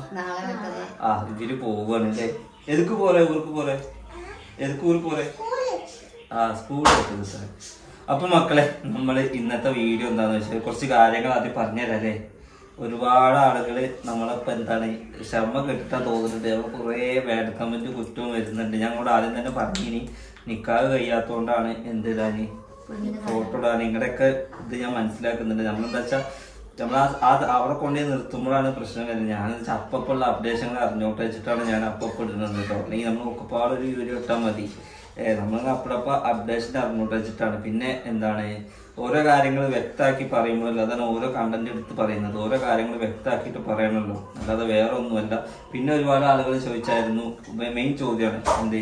നാളെ മറ്റന്നാ ആ ഇതില് പോവാണ് അല്ലേ എതുക്ക് പോരെ ഊർക്ക് പോരെ എതുക്ക് ഊർക്ക് പോരെ ആ സ്കൂൾ സാർ അപ്പൊ മക്കളെ നമ്മൾ ഇന്നത്തെ വീഡിയോ എന്താന്ന് വെച്ചാൽ കുറച്ച് കാര്യങ്ങൾ ആദ്യം പറഞ്ഞുതരാം അല്ലേ ഒരുപാട് ആളുകൾ നമ്മളിപ്പോ എന്താണ് ക്ഷമ കെട്ടിട്ടാ തോന്നുന്നുണ്ട് നമ്മൾ കുറേ ബാഡ് കമന്റ് കുറ്റവും വരുന്നുണ്ട് ഞങ്ങളോട് ആദ്യം തന്നെ പറഞ്ഞിനി നിക്കാഹ് കഴിയാത്തോണ്ടാണ് എന്ത് ഇടാന് ഫോട്ടോ ഇടാൻ നിങ്ങളുടെയൊക്കെ ഇത് ഞാൻ മനസ്സിലാക്കുന്നുണ്ട് നമ്മളെന്താ വെച്ചാൽ നമ്മൾ ആ അവിടെ കൊണ്ടുപോയി നിർത്തുമ്പോഴാണ് പ്രശ്നം വരുന്നത് ഞാൻ അപ്പപ്പുള്ള അപ്ഡേഷനുകൾ അറിഞ്ഞോട്ട് വെച്ചിട്ടാണ് ഞാൻ അപ്പപ്പ് ഇടുന്നത് കേട്ടോ അല്ലെങ്കിൽ നമ്മൾ ഒക്കെപ്പാടൊരു വീഡിയോ ഇട്ടാൽ മതി നമ്മൾ അപ്പടപ്പ അപ്ഡേഷൻ അറിഞ്ഞോട്ട് വെച്ചിട്ടാണ് പിന്നെ എന്താണ് ഓരോ കാര്യങ്ങൾ വ്യക്തമാക്കി പറയുമ്പോഴല്ല അതാണ് ഓരോ കണ്ടന്റ് എടുത്ത് പറയുന്നത് ഓരോ കാര്യങ്ങൾ വ്യക്തമാക്കിയിട്ട് പറയണമല്ലോ അല്ലാതെ വേറെ ഒന്നുമല്ല പിന്നെ ഒരുപാട് ആളുകൾ ചോദിച്ചായിരുന്നു മെയിൻ ചോദ്യമാണ് എന്ത്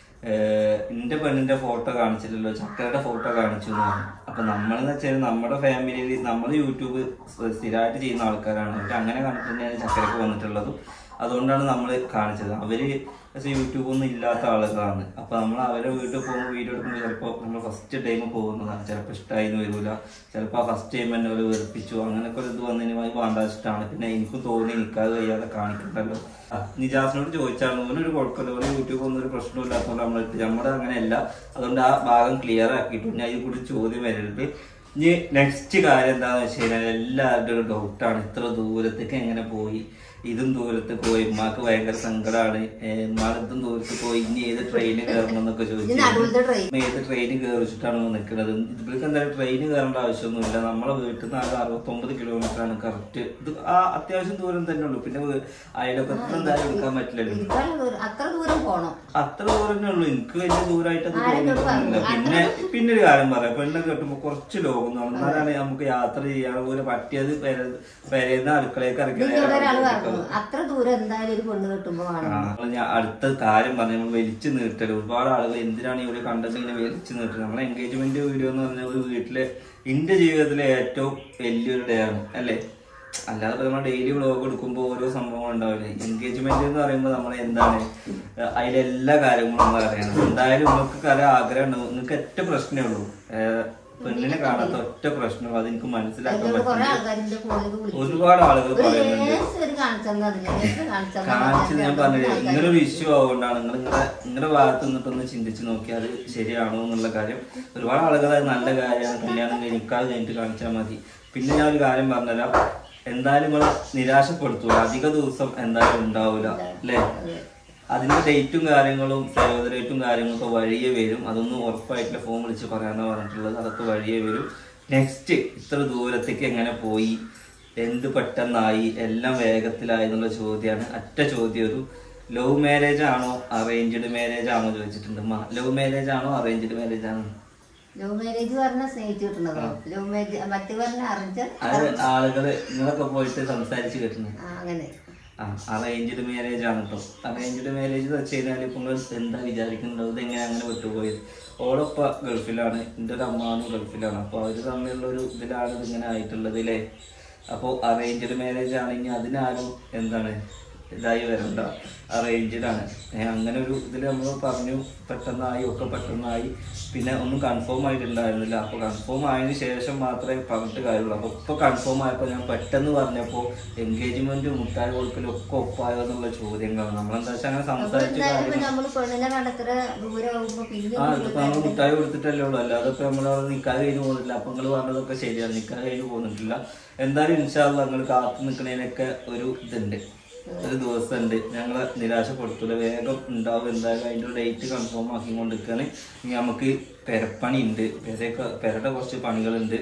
ഏഹ് എന്റെ പെണ്ണിന്റെ ഫോട്ടോ കാണിച്ചില്ലല്ലോ ചക്കരയുടെ ഫോട്ടോ കാണിച്ചു എന്ന് പറഞ്ഞു അപ്പൊ നമ്മളെന്ന് വെച്ചാൽ നമ്മുടെ ഫാമിലിയിൽ നമ്മൾ യൂട്യൂബ് സ്ഥിരമായിട്ട് ചെയ്യുന്ന ആൾക്കാരാണ് അവർക്ക് അങ്ങനെ കണ്ടിട്ട് തന്നെയാണ് ചക്കരക്ക് വന്നിട്ടുള്ളതും അതുകൊണ്ടാണ് നമ്മൾ കാണിച്ചത് അവര് പക്ഷേ യൂട്യൂബ് ഒന്നും ഇല്ലാത്ത ആളുകളാണ് അപ്പൊ നമ്മൾ അവരെ വീട്ടിൽ പോകുമ്പോൾ വീഡിയോ എടുക്കുമ്പോൾ ചിലപ്പോൾ നമ്മൾ ഫസ്റ്റ് ടൈം പോകുന്നതാണ് ചിലപ്പോൾ ഇഷ്ടമായി എന്ന് വരില്ല ചിലപ്പോൾ ആ ഫസ്റ്റ് ടൈം തന്നെ അവർ വെറുപ്പിച്ചു അങ്ങനെയൊക്കെ ഒരു ഇത് വന്നതിനുമായി വേണ്ടാച്ചിട്ടാണ് പിന്നെ എനിക്കും തോന്നി നിൽക്കാതെ കഴിയാതെ കാണിക്കണ്ടല്ലോ ആ, നിജാസിനോട് ചോദിച്ചാണ് ഓനൊരു കുഴപ്പമില്ല ഓരോ യൂട്യൂബ് ഒന്നും ഒരു പ്രശ്നമില്ലാത്തതുകൊണ്ട് നമ്മൾ ഇട്ട് നമ്മുടെ അങ്ങനെയല്ല അതുകൊണ്ട് ആ ഭാഗം ക്ലിയർ ആക്കിയിട്ട് ഞാൻ ഇതിൽ കൂടി ചോദ്യം വരരുത് ഇനി നെക്സ്റ്റ് കാര്യം എന്താണെന്ന് വെച്ച് കഴിഞ്ഞാൽ എല്ലാവരുടെയും ഒരു ഡൗട്ടാണ് ഇത്ര ദൂരത്തേക്ക് എങ്ങനെ പോയി ഇതും ദൂരത്ത് പോയി ഉമ്മാക്ക് ഭയങ്കര സങ്കടമാണ് ഉമ്മാൾ ഇതും ദൂരത്ത് പോയി ഇനി ഏത് ട്രെയിന് കയറണം എന്നൊക്കെ ചോദിച്ചു നടുവിലത്തെ ട്രെയിൻ ഏത് ട്രെയിൻ കയറിച്ചിട്ടാണ് നിൽക്കുന്നത് ഇതിലേക്ക് എന്തായാലും ട്രെയിൻ കയറേണ്ട ആവശ്യമൊന്നുമില്ല നമ്മളെ വീട്ടിൽ നിന്ന് ആകെ അറുപത്തൊമ്പത് കിലോമീറ്റർ ആണ് കറക്റ്റ് ഇത് ആ അത്യാവശ്യം ദൂരം തന്നെ ഉള്ളൂ പിന്നെ വീ- അയലൊക്കത്ത് എന്തായാലും എടുക്കാൻ പറ്റില്ലല്ലോ ഇരിക്കാനുള്ള ദൂരം അത്ര ദൂരം പോണം അത്ര ദൂരം തന്നെ ഉള്ളൂ എനിക്ക് വലിയ ദൂരമായിട്ട് അത് ആരെന്നോട് തോന്നിയിട്ടില്ല പറഞ്ഞു? പിന്നെ പിന്നെ ഒരു കാര്യം പറയാം പെണ്ണെ കെട്ടുമ്പോ കുറച്ച് ലോകം എന്നാലാണ് നമുക്ക് യാത്ര ചെയ്യാൻ പോലെ പറ്റിയത് പെരയുന്ന അടുക്കളയൊക്കെ ഇറക്കി നിന്നോട് ഒരാൾ പറഞ്ഞു അത്ര ദൂരം എന്തായാലും ഒരു പെണ്ണ് കെട്ടുമ്പോ ആ, വേണം അപ്പൊ ഞാൻ അടുത്ത കാര്യം പറഞ്ഞു നമ്മൾ വലിച്ചു നീട്ടല് ഒരുപാട് ആളുകൾ എന്തിനാണ് ഈ ഒരു കണ്ടന്റ് ഇങ്ങനെ വലിച്ചു നീട്ടല് നമ്മളെ എൻഗേജ്മെന്റ് വീഡിയോ എന്ന് പറഞ്ഞാൽ ഒരു വീട്ടിലെ എന്റെ ജീവിതത്തിലെ ഏറ്റവും വലിയൊരു ഡേ ആണ് അല്ലേ അല്ലാതെ ഇപ്പൊ നമ്മൾ ഡെയിലി വ്ളോഗ് എടുക്കുമ്പോൾ ഓരോ സംഭവങ്ങൾ ഉണ്ടാവില്ലേ എൻഗേജ്മെന്റ് എന്ന് പറയുമ്പോൾ നമ്മൾ എന്താണ് അതിലെല്ലാ കാര്യങ്ങളും നമ്മൾ അറിയണം എന്തായാലും നിങ്ങൾക്ക് കല ആഗ്രഹം ഉണ്ടാവും നിങ്ങൾക്ക് ഒറ്റ പ്രശ്നമേ ഉള്ളൂ ഏഹ് പെണ്ണിനെ കാണാത്ത ഒറ്റ പ്രശ്നം അത് എനിക്ക് മനസ്സിലാക്കാൻ എന്നോട് കുറെ പറ്റും ആൾക്കാരിന്റെ കോളിൽ വിളിച്ചു ഒരുപാട് ആളുകൾ ഒരു പറയുന്നുണ്ട് ലേസ് ഒരു കാണിച്ചെന്നു പറഞ്ഞു ലേസ് കാണിച്ചത് ഞാൻ പറഞ്ഞില്ലേ കാണിച്ചു ഇങ്ങനെ ഒരു ഇഷ്യൂ ആവുകൊണ്ടാണ് നിങ്ങൾ നിങ്ങളുടെ നിങ്ങളുടെ ഭാഗത്ത് നിന്നിട്ടൊന്ന് ചിന്തിച്ച് നോക്കി അത് ശരിയാണോ എന്നുള്ള കാര്യം ഒരുപാട് ആളുകൾ അത് നല്ല കാര്യമാണ് കല്യാണം കഴിക്കാതെ കഴിഞ്ഞിട്ട് കാണിച്ചാൽ മതി പിന്നെ ഞാൻ ഒരു കാര്യം പറഞ്ഞുതരാം എന്തായാലും നിങ്ങൾ നിരാശപ്പെടുത്തൂല അധിക ദിവസം എന്തായാലും ഉണ്ടാവില്ല അല്ലേ അതിന്റെ ഡേറ്റും കാര്യങ്ങളും സേവന ഡേറ്റും കാര്യങ്ങളും ഒക്കെ വഴിയെ വരും അതൊന്നും ഉറപ്പായിട്ടുള്ള ഫോൺ വിളിച്ച് പറയാനാണ് പറഞ്ഞിട്ടുള്ളത് അതൊക്കെ വഴിയെ വരും നെക്സ്റ്റ് ഇത്ര ദൂരത്തേക്ക് എങ്ങനെ പോയി എന്ത് പെട്ടെന്നായി എല്ലാം വേഗത്തിലായി എന്നുള്ള ചോദ്യമാണ് ഒറ്റ ചോദ്യം ഒരു ലവ് മാരേജ് ആണോ അറേഞ്ച്ഡ് മാരേജ് ആണോ ചോദിച്ചിട്ടുണ്ട് ലവ് മാരേജ് ആണോ അറേഞ്ച്ഡ് മാരേജ് ആണോ ലവ് മാരേജ് പറഞ്ഞ സ്നേഹിച്ചു കിട്ടുന്നതോ ലവ് മാരേജ് മറ്റു പറഞ്ഞ അറിഞ്ഞ അത് ആളുകള് നിങ്ങളൊക്കെ പോയിട്ട് സംസാരിച്ച് കേട്ടിട്ടുണ്ട് അങ്ങനെ ആ അറേഞ്ച്ഡ് മാരേജ് ആണ് കേട്ടോ അറേഞ്ച്ഡ് മാരേജ് എന്ന് വെച്ച് കഴിഞ്ഞാൽ ഇപ്പൊ നിങ്ങൾ എന്താ വിചാരിക്കുന്നത് ഇത് എങ്ങനെ അങ്ങനെ വിട്ടുപോയത് ഓളപ്പ ഗൾഫിലാണ് എൻ്റെ ഒരു അമ്മാവനും ഗൾഫിലാണ് അപ്പോൾ അവർ തമ്മിലുള്ള ഒരു ഇതിലാണ് ഇതിങ്ങനെ ആയിട്ടുള്ളത് അല്ലേ അപ്പോൾ അറേഞ്ച്ഡ് മാരേജ് ആണെങ്കിൽ അതിനാരും എന്താണ് ഇതായി വരണ്ട അറേഞ്ച്ഡ് ആണ് ഏ, അങ്ങനെ ഒരു ഇതിൽ നമ്മൾ പറഞ്ഞു പെട്ടെന്നായി ഒക്കെ പെട്ടെന്നായി പിന്നെ ഒന്നും കൺഫേം ആയിട്ടുണ്ടായിരുന്നില്ല അപ്പോൾ കൺഫേം ആയതിനു ശേഷം മാത്രമേ പറഞ്ഞിട്ട് കാര്യമുള്ളൂ അപ്പോൾ ഇപ്പോൾ കൺഫേം ആയപ്പോൾ ഞാൻ പെട്ടെന്ന് പറഞ്ഞപ്പോൾ എൻഗേജ്മെന്റ് മുട്ടായി കൊടുക്കലും ഒക്കെ ഒപ്പായോ എന്നുള്ള ചോദ്യങ്ങളാണ് നമ്മളെന്താ വെച്ചാൽ അങ്ങനെ സംസാരിച്ച എന്തായാലും ഇപ്പൊ കാര്യം നമ്മള് പെണ്ണിനെ കണ്ടത്ര ദൂരം ആവുമ്പോ പിന്നെ ആ ഇതിപ്പോ നമ്മൾ മുട്ടായി കൊടുത്തിട്ടല്ലേ ഉള്ളൂ അല്ലാതെ ഇപ്പൊ നമ്മളവിടെ നിൽക്കാൻ കഴിഞ്ഞ് പോകുന്നില്ല അപ്പൊ നിങ്ങൾ പറഞ്ഞതൊക്കെ ശരിയാണ് നിൽക്കാൻ കഴിഞ്ഞ് പോകുന്നിട്ടില്ല എന്തായാലും ഇൻഷാല്ല നിങ്ങൾ കാത്തു നിൽക്കുന്നതിനൊക്കെ ഒരു ഇതുണ്ട് ഒരു ദിവസം ഉണ്ട് ഞങ്ങളെ നിരാശപ്പെടുത്തൂല വേഗം ഉണ്ടാവും എന്തായാലും അതിന്റെ ഡേറ്റ് കൺഫേം ആക്കിക്കൊണ്ടിരിക്കുകയാണ് ഇനി നമുക്ക് പെരപ്പണി ഉണ്ട് പെരയൊക്കെ പെരയുടെ കുറച്ച് പണികളുണ്ട്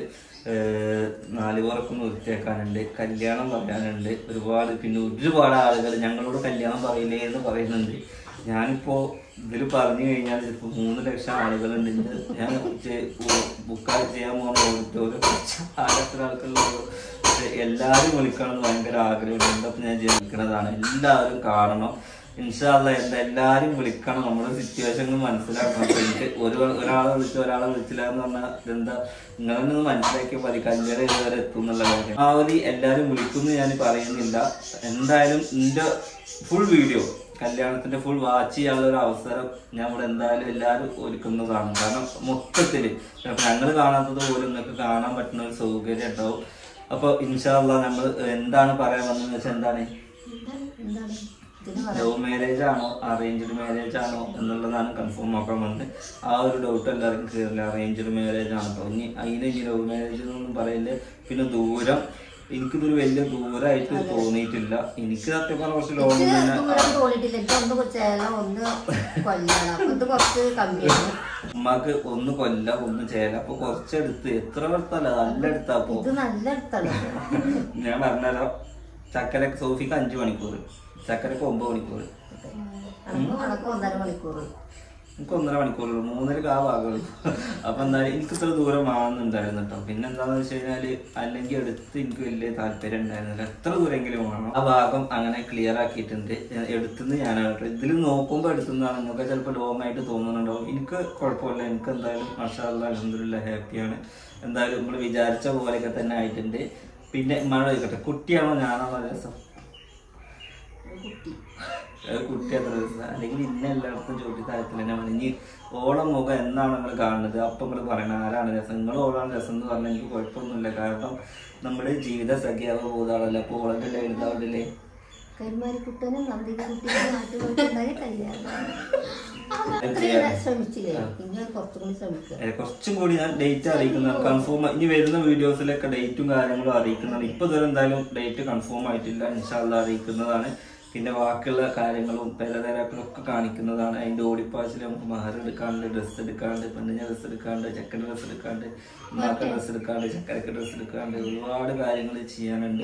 ഏഹ് നാല് പുറക്കൊന്ന് വൃത്തിയാക്കാനുണ്ട് കല്യാണം പറയാനുണ്ട് ഒരുപാട് പിന്നെ ഒരുപാട് ആളുകൾ ഞങ്ങളോട് കല്യാണം പറയില്ലേ എന്ന് പറയുന്നുണ്ട് ഞാനിപ്പോ ഇതിൽ പറഞ്ഞു കഴിഞ്ഞാൽ ചിലപ്പോൾ മൂന്ന് ലക്ഷം ആളുകളുണ്ട് ഇത് ഞാൻ ബുക്ക് ചെയ്യാൻ പോകുന്ന ഓഡിറ്റോറിയം ആയിരത്തി ആൾക്കുള്ളൂ എല്ലാവരും വിളിക്കണം എന്ന് ഭയങ്കര ആഗ്രഹമുണ്ട് അപ്പൊ ഞാൻ ജനിക്കുന്നതാണ് എല്ലാവരും കാണണം ഇൻഷാല്ല എന്താ എല്ലാരും വിളിക്കണം നമ്മുടെ സിറ്റുവേഷൻ മനസ്സിലാക്കണം അപ്പൊ എനിക്ക് ഒരു ഒരാളെ വിളിച്ച് ഒരാളെ വിളിച്ചില്ല എന്ന് പറഞ്ഞാൽ ഇതെന്താ നിങ്ങളൊന്ന് മനസ്സിലാക്കിയാൽ മതി കല്യാണം ഇതുവരെ എത്തും എന്നുള്ള കാര്യം ആ ഒരു എല്ലാരും വിളിക്കുന്നു ഞാൻ പറയുന്നില്ല എന്തായാലും എന്റെ ഫുൾ വീഡിയോ കല്യാണത്തിന്റെ ഫുൾ വാച്ച് ചെയ്യാനുള്ള ഒരു അവസരം ഞാൻ ഇവിടെ എന്തായാലും എല്ലാവരും ഒരുക്കുന്നതാണ് കാരണം മൊത്തത്തില് ഞങ്ങൾ കാണാത്തത് പോലും നിങ്ങൾക്ക് കാണാൻ പറ്റുന്ന ഒരു സൗകര്യം ഉണ്ടാവും അപ്പൊ ഇൻഷാല്ല നമ്മൾ എന്താണ് പറയാൻ വന്നതെന്ന് വെച്ചാൽ എന്താണ് എന്താണ് ഇതിന് പറയാം ലവ് മാരേജ് ആണോ അറേഞ്ച്ഡ് മാരേജ് ആണോ എന്നുള്ളതാണ് കൺഫേം ആക്കാൻ വന്നത് ആ ഒരു ഡൗട്ട് എല്ലാവർക്കും കയറില്ല അറേഞ്ച്ഡ് മാരേജ് ആണ് കേട്ടോ ഇനി അതിന് ഇനി ലവ് മാരേജ് എന്നൊന്നും പറയില്ല പിന്നെ ദൂരം എനിക്കിതൊരു വലിയ ദൂരമായിട്ട് തോന്നിയിട്ടില്ല എനിക്ക് സത്യം പറഞ്ഞ കുറച്ച് ലോങ് ഇത് തന്നെ ദൂരം തോന്നിയിട്ടില്ല എനിക്ക് ഒന്ന് ചേല ഒന്ന് കൊല്ലാണ് അപ്പൊ ഇത് കുറച്ച് കമ്മിയാണ് ഉമ്മാക്ക് ഒന്ന് കൊല്ല ഒന്ന് ചേല അപ്പൊ കുറച്ചെടുത്ത് എത്ര എടുത്തല്ല നല്ല എടുത്താ അപ്പൊ ഇത് നല്ല അടുത്താണ് ഞാൻ പറഞ്ഞാലോ ചക്കര സോഫിക്ക് അഞ്ചു മണിക്കൂർ ചക്കരക്ക് ഒമ്പത് മണിക്കൂർ അനക്ക് അനക്ക് ഒന്നര മണിക്കൂർ എനിക്ക് ഒന്നര മണിക്കൂറുള്ളൂ മൂന്നരക്ക് ആ ഭാഗമുള്ളൂ അപ്പൊ എന്തായാലും എനിക്ക് ഇത്ര ദൂരം ആവുന്നുണ്ടായിരുന്നു കേട്ടോ പിന്നെ എന്താന്ന് വെച്ച് കഴിഞ്ഞാല് അല്ലെങ്കിൽ എടുത്ത് എനിക്ക് വലിയ താല്പര്യം ഉണ്ടായിരുന്നില്ല എത്ര ദൂരെങ്കിലും വേണം ആ ഭാഗം അങ്ങനെ ക്ലിയർ ആക്കിയിട്ടുണ്ട് ഞാൻ എടുത്തുനിന്ന് ഞാനാണ് കേട്ടോ ഇതിൽ നോക്കുമ്പോൾ എടുത്തുന്നതാണ് നിങ്ങൾക്ക് ചിലപ്പോൾ ലോങ് ആയിട്ട് തോന്നുന്നുണ്ടാവും എനിക്ക് കുഴപ്പമില്ല എനിക്ക് എന്തായാലും മഷാല്ല അലഹദില്ല ഹാപ്പിയാണ് എന്തായാലും നമ്മൾ വിചാരിച്ച പോലെയൊക്കെ തന്നെ ആയിട്ടുണ്ട് പിന്നെ മഴ ചോദിക്കട്ടെ കുട്ടിയാണോ ഞാനാണോ രസം കുട്ടി അത് കുട്ടി അത്ര രസം അല്ലെങ്കിൽ ഇന്ന എല്ലായിടത്തും ചോട്ടി താഴത്തിൽ തന്നെ വേണം ഇനി ഓളം മുഖം എന്നാണ് നിങ്ങൾ കാണുന്നത് അപ്പം നിങ്ങൾ പറയണം ആരാണ് രസം നിങ്ങൾ ഓളാണ് രസം എന്ന് പറഞ്ഞാൽ എനിക്ക് കുഴപ്പമൊന്നുമില്ല കാരണം നമ്മുടെ ജീവിത സഖ്യാവ് പോകുതാളല്ല അപ്പോൾ ഓളൻ്റെ എഴുതാവില്ലേ കൈമാരിക്കുട്ടനും നന്ദിക കുട്ടിയും നാട്ടുകൊണ്ടുണ്ടായി കല്യാണം അത്രയും ശ്രമിച്ചില്ലേ ഇനി കുറച്ചും കൂടി ശ്രമിക്കുക ഏ, കുറച്ചും കൂടി ഞാൻ ഡേറ്റ് അറിയിക്കുന്നതാണ് കൺഫേം ഇനി വരുന്ന വീഡിയോസിലൊക്കെ ഡേറ്റും കാര്യങ്ങളും അറിയിക്കുന്നതാണ് ഇപ്പൊ ഇതുവരെ എന്തായാലും ഡേറ്റ് കൺഫേം ആയിട്ടില്ല ഇൻഷാല്ല അറിയിക്കുന്നതാണ് പിന്നെ ബാക്കിയുള്ള കാര്യങ്ങളും പലതരങ്ങളും ഒക്കെ കാണിക്കുന്നതാണ് അതിന്റെ ഓടിപ്പാച്ചിൽ നമുക്ക് മഹർ എടുക്കാണ്ട് ഡ്രസ്സ് എടുക്കാണ്ട് പെണ്ണിന്റെ ഡ്രസ്സ് എടുക്കാണ്ട് ചെക്കൻ്റെ ഡ്രസ്സ് എടുക്കാണ്ട് ഉമ്മാക്ക ഡ്രസ്സ് എടുക്കാണ്ട് ചക്കരക്ക് ഡ്രസ്സ് എടുക്കാണ്ട് ഒരുപാട് കാര്യങ്ങൾ ചെയ്യാനുണ്ട്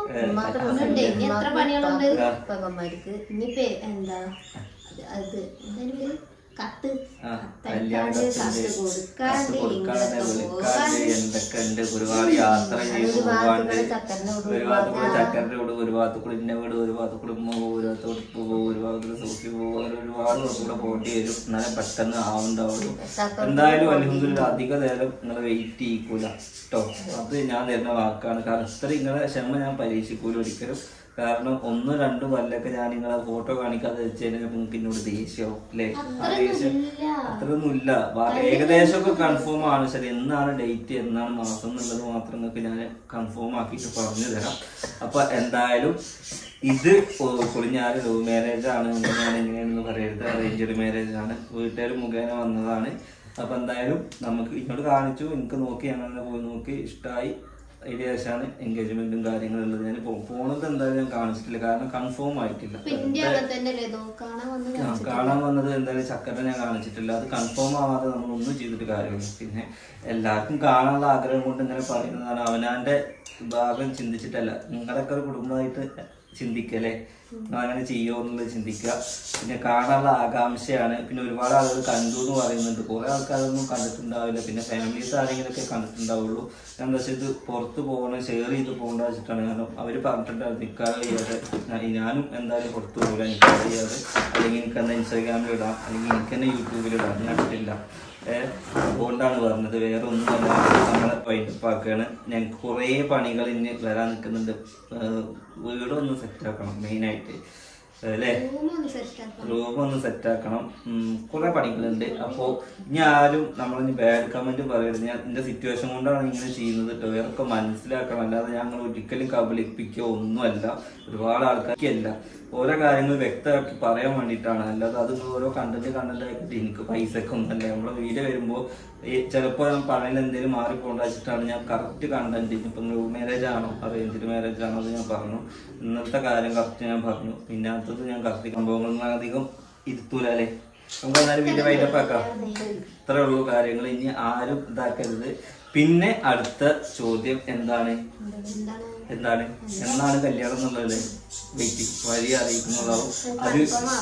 ഏ, എത്ര പണികളുണ്ട് ആ. പെങ്ങന്മാർക്ക് ഇനിയിപ്പോ എന്താ അത് അത് എന്താണ് പേര്? കത്ത് ആ, കത്തയക്കാണ്ട്, കല്യാണ കത്ത് കൊടുക്കാണ്ട് കൊടുക്കാണ്ട് ഇങ്ങോട്ട് വിളിക്കാണ്ട് എന്തൊക്കെ ഉണ്ട് ഒരുപാട് യാത്ര ചെയ്ത് ഒരു പോവാണ്ട് ഭാഗത്ത് ചക്കരനെ വിടും, ഒരു ഭാഗത്ത് കൂടെ ചക്കരന്റെ വീട് ഒരു ഭാഗത്ത് കൂടെ ഇന്ന വീട് ഒരു ഭാഗത്ത് കൂടെ ഉമ്മ പോകും ഒരു ഭാഗത്ത് കൂടെ ഉപ്പ് പോകും ഒരു ഭാഗത്ത് സൂക്കി പോകും അങ്ങനെ ഒരുപാട് ഭാഗത്ത് കൂടെ പോകേണ്ടി വരും എന്നാലും പെട്ടെന്ന് ആവുണ്ടാവുള്ളൂ എന്തായാലും അലഹദില്ല അധിക നേരം നിങ്ങൾ വെയിറ്റ് ചെയ്യിക്കൂല കേട്ടോ അത് ഞാൻ തരുന്ന വാക്കാണ് കാരണം ഇത്ര നിങ്ങളെ ക്ഷമ ഞാൻ പരീക്ഷിക്കൂല ഒരിക്കലും കാരണം ഒന്നും രണ്ടും കൊല്ലൊക്കെ ഞാൻ നിങ്ങളെ ഫോട്ടോ കാണിക്കാതെ വെച്ച് കഴിഞ്ഞാൽ നിങ്ങൾക്ക് എന്നോട് ദേഷ്യമാവും അല്ലേ ആ ദേഷ്യം അത്രയൊന്നും ഇല്ല ബാക്കി ഏകദേശമൊക്കെ കൺഫേം ആണ് ശരി എന്നാണ് ഡേറ്റ് എന്നാണ് മാസം എന്നുള്ളത് മാത്രം നിങ്ങൾക്ക് ഞാൻ കൺഫേം ആക്കിയിട്ട് പറഞ്ഞു തരാം അപ്പൊ എന്തായാലും ഇത് കുളിഞ്ഞാറ് ലവ് മാരേജ് ആണ് എന്ന് ഞാൻ എങ്ങനെയാണെന്ന് പറയരുത് അറേഞ്ച്ഡ് മാരേജ് ആണ് വീട്ടുകാർ മുഖേന വന്നതാണ് അപ്പൊ എന്തായാലും നമുക്ക് ഇങ്ങോട്ട് കാണിച്ചു എനിക്ക് നോക്കി ഞങ്ങളെ പോയി നോക്കി ഇഷ്ടമായി അതിന് ശേഷമാണ് എൻഗേജ്മെന്റും കാര്യങ്ങളും ഉള്ളത് ഞാൻ പോ- പോണത് എന്തായാലും ഞാൻ കാണിച്ചിട്ടില്ല കാരണം കൺഫേം ആയിട്ടില്ല പിന്നെ അങ്ങനെ തന്നെ അല്ലേ ഇതോ കാണാൻ വന്നത് ആ, കാണാൻ വന്നത് എന്തായാലും ചക്കര ഞാൻ കാണിച്ചിട്ടില്ല അത് കൺഫേം ആവാതെ നമ്മൾ ഒന്നും ചെയ്തിട്ട് കാര്യമില്ല പിന്നെ എല്ലാവർക്കും കാണാനുള്ള ആഗ്രഹം കൊണ്ട് ഇങ്ങനെ പറയുന്നതാണ് അവനാന്റെ ഭാഗം ചിന്തിച്ചിട്ടല്ല നിങ്ങളുടെയൊക്കെ ഒരു കുടുംബമായിട്ട് ചിന്തിക്കല്ലേ നിങ്ങൾ അങ്ങനെ ചെയ്യോ എന്നുള്ളത് ചിന്തിക്കുക പിന്നെ കാണാനുള്ള ആകാംക്ഷയാണ് പിന്നെ ഒരുപാട് ആളുകൾ കണ്ടു എന്ന് പറയുന്നുണ്ട് കുറെ ആൾക്കാരൊന്നും കണ്ടിട്ടുണ്ടാവില്ല പിന്നെ ഫാമിലീസ് ആരെങ്കിലുമൊക്കെ കണ്ടിട്ടുണ്ടാവുള്ളൂ ഞാൻ എന്താ വെച്ചാൽ ഇത് പുറത്ത് പോകണം ഷെയർ ചെയ്ത് പോകേണ്ട വെച്ചിട്ടാണ് കാരണം അവർ പറഞ്ഞിട്ടുണ്ടായിരുന്നു നിൽക്കാതെ ചെയ്യാതെ ഞാൻ- ഞാനും എന്തായാലും പുറത്ത് പോകില്ല നിൽക്കാതെ ചെയ്യാതെ അല്ലെങ്കിൽ എനിക്ക് എന്താ ഇൻസ്റ്റാഗ്രാമിൽ ഇടാം അല്ലെങ്കിൽ എനിക്ക് തന്നെ യൂട്യൂബിൽ ഇടാം ഞാൻ ഇട്ടില്ല ഏഹ് അതുകൊണ്ടാണ് പറഞ്ഞത് വേറെ ഒന്നുമല്ല നമ്മളെ വൈകിട്ടാക്കാണ് ഞങ്ങൾക്ക് കുറേ പണികൾ ഇനി വരാൻ നിൽക്കുന്നുണ്ട് ഏഹ് വീടൊന്ന് സെറ്റാക്കണം മെയിനായിട്ട് അല്ലേ റൂമൊന്ന് സെറ്റ് ആക്കാം റൂം ഒന്ന് സെറ്റ് ആക്കണം കുറെ പണികളുണ്ട് അപ്പോ ഇനി ആരും നമ്മളിനി ബാഡ് കമന്റ് പറയരുത് ഞാൻ എന്റെ സിറ്റുവേഷൻ കൊണ്ടാണ് ഇങ്ങനെ ചെയ്യുന്നത് കേട്ടോ ഇവരൊക്കെ മനസ്സിലാക്കണം അല്ലാതെ ഞങ്ങൾ ഒരിക്കലും കബളിപ്പിക്കോ ഒന്നുമല്ല ഒരുപാട് ആൾക്കാർക്കല്ല ഓരോ കാര്യങ്ങൾ വ്യക്തമാക്കി പറയാൻ വേണ്ടിയിട്ടാണ് അല്ലാതെ അത് ഓരോ കണ്ടന്റ് കണ്ടന്റ് ആക്കിയിട്ട് എനിക്ക് പൈസക്ക് ഒന്നല്ല നമ്മളെ വീഡിയോ വരുമ്പോൾ ചിലപ്പോൾ ഞാൻ പറയുന്നത് എന്തെങ്കിലും മാറിപ്പോണ്ട വെച്ചിട്ടാണ് ഞാൻ കറക്റ്റ് കണ്ടന്റ് ഇപ്പം ലവ് മാരേജ് ആണോ അറേഞ്ച്ഡ് മാരേജ് ആണോ അത് ഞാൻ പറഞ്ഞു ഇന്നത്തെ കാര്യം കറക്റ്റ് ഞാൻ പറഞ്ഞു പിന്നെ അടുത്തത് ഞാൻ കറക്റ്റ് സംഭവങ്ങൾ അധികം ഇരുത്തൂല അല്ലേ നമുക്ക് എന്നാലും വീഡിയോ വൈൻഡപ്പ് ആക്കാം ഇത്രേ ഉള്ളൂ കാര്യങ്ങൾ ഇനി ആരും ഇതാക്കരുത് പിന്നെ അടുത്ത ചോദ്യം എന്താണ് എന്താണ് എന്താണ് എന്നാണ് കല്യാണം എന്നുള്ളത് വെയിറ്റ് വഴി അറിയിക്കുന്നതാവും അത്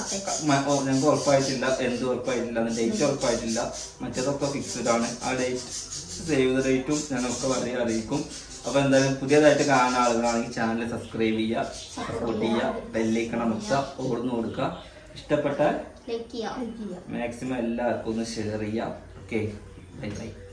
മ- ഓ, ഞങ്ങൾക്ക് ഉറപ്പായിട്ടില്ല എന്ത് ഉറപ്പായിട്ടില്ല ഡേറ്റ് ഉറപ്പായിട്ടില്ല മറ്റേതൊക്കെ ഫിക്സ്ഡ് ആണ് ആ ഡേറ്റ് സേവ് ദ ഡേറ്റും ഞങ്ങൾക്ക് വഴി അറിയിക്കും അപ്പൊ എന്തായാലും പുതിയതായിട്ട് കാണുന്ന ആളുകളാണെങ്കിൽ ചാനൽ സബ്സ്ക്രൈബ് ചെയ്യുക സപ്പോർട്ട് ചെയ്യുക ബെല്ലൈക്കൺ അമർത്തുക ഓടുന്നു കൊടുക്കുക ഇഷ്ടപ്പെട്ടാൽ ലൈക്ക് ചെയ്യാം മാക്സിമം എല്ലാവർക്കും ഒന്ന് ഷെയർ ചെയ്യാം ഓക്കെ ബൈ ബൈ